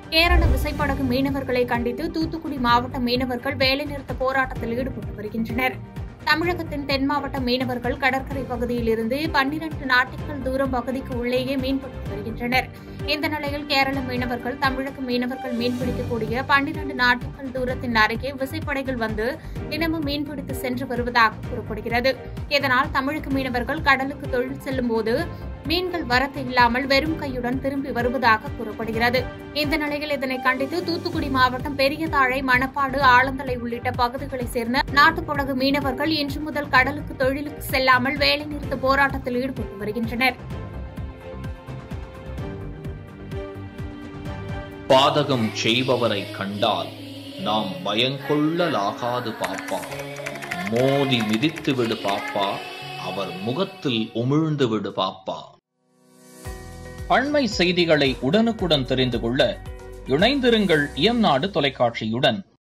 கேரள விசைப்படகு மீனவர்களை கண்டித்து தூத்துக்குடி மாவட்ட மீனவர்கள் வேலைநிறுத்த போராட்டத்தில் ஈடுபட்டு வருகின்றனர் தமிழகத்தின் தென் மாவட்ட மீனவர்கள் கடற்கரை பகுதியில் இருந்து பன்னிரண்டு நாட்டிற்கள் தூரம் பகுதிக்கு உள்ளேயே மீன்பிடித்து வருகின்றனர் இந்த நிலையில் கேரள மீனவர்கள் தமிழக மீனவர்கள் மீன்பிடிக்கக்கூடிய பன்னிரண்டு நாட்டிற்கள் தூரத்தின் அருகே விசைப்படைகள் வந்து தினமும் மீன்பிடித்து சென்று வருவதாக கூறப்படுகிறது இதனால் தமிழக மீனவர்கள் கடலுக்கு தொழில் செல்லும் போது மீன்கள் வரத்து இல்லாமல் வெறும் கையுடன் திரும்பி வருவதாக கூறப்படுகிறது இந்த நிலையில் இதனை கண்டித்து தூத்துக்குடி மாவட்டம் பெரியதாழை மணப்பாடு ஆலந்தலை உள்ளிட்ட பகுதிகளைச் சேர்ந்த நாட்டுப்படகு மீனவர்கள் இன்று முதல் கடலுக்கு தொழிலுக்கு செல்லாமல் வேலைநிறுத்த போராட்டத்தில் ஈடுபட்டு வருகின்றனர் பாதகம் செய்பவரை கண்டால் நாம் பயங்கொள்ளலாகாது பாப்பா மோதி மிதித்து விடு பாப்பா அவர் முகத்தில் உமிழ்ந்து விடு பாப்பா அண்மை செய்திகளை உடனுக்குடன் தெரிந்து கொள்ள இணைந்திருங்கள் இயம்நாடு தொலைக்காட்சியுடன்